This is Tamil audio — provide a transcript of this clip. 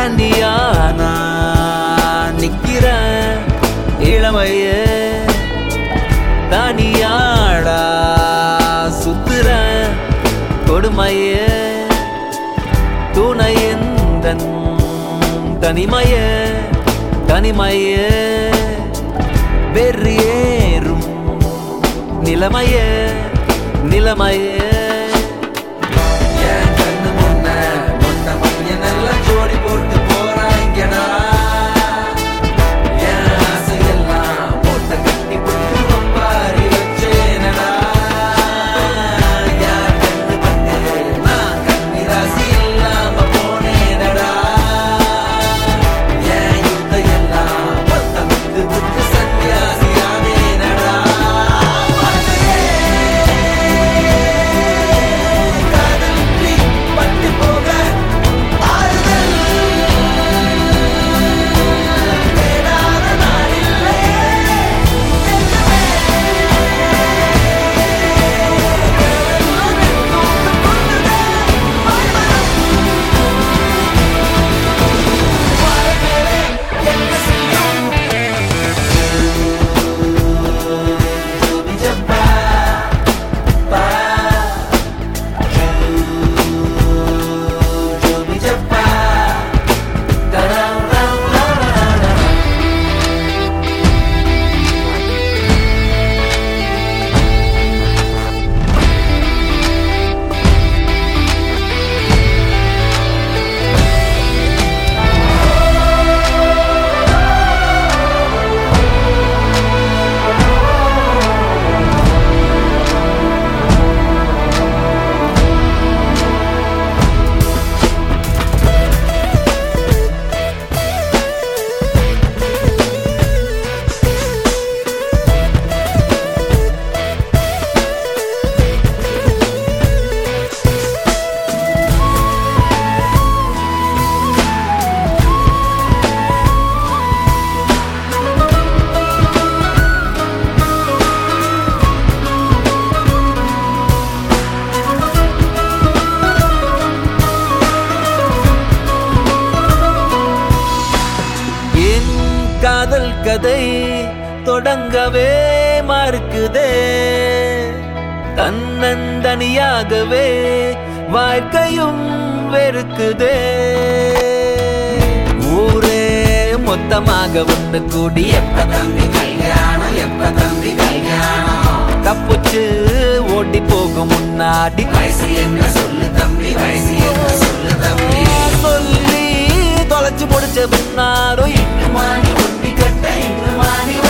தாண்டியா நான் நிக்கிறேன் இளமையே தானியாடா சுத்துறேன் கொடுமையே துணையந்தன் தனிமையே தனிமையே வெறியேறும் நிலைமையே நிலைமையே என் கண்ணு முன்ன மொட்டை பையன் எல்லாம் ஜோடி போட்டு போறாங்கடா என் ஆசையெல்லாம் மூட்டை கட்டி போட்டு ஒப்பாரி வச்சேனடா என் கண்ணு பட்டு நான் கண்ணி ராசி இல்லாம போனேனடா என் யுத்தம் எல்லாம் பத்தமிட்டு விட்டு சன்னியாசியானேனடா காதலின்றி பட்டு போக ஆறுதல் தேடாத நாளில்லை என்ன செய்யும் ஜப்பா பா ஜோபி ஜப்பா தரம் ரம் ரம் ரம் என் காதல் கதை தொடங்கவே மறுக்குதே தன்னந்தனியாகவே வாழ்க்கையும் வெறுக்குதே ஊரே மொத்தமாக ஒன்று கூடி எப்ப தம்பி கல்யாணம் எப்ப தம்பி கல்யாணம் தப்புச்சு ஓடி போகும் முன்னாடி வயசு என்ன சொல்லு தம்பி வயசு என்ன சொல்லு தம்பி சொல்லி தொலைச்சு முடிச்ச பின்னாரும் மாணி குட்டி கட்ட இன்று மாணி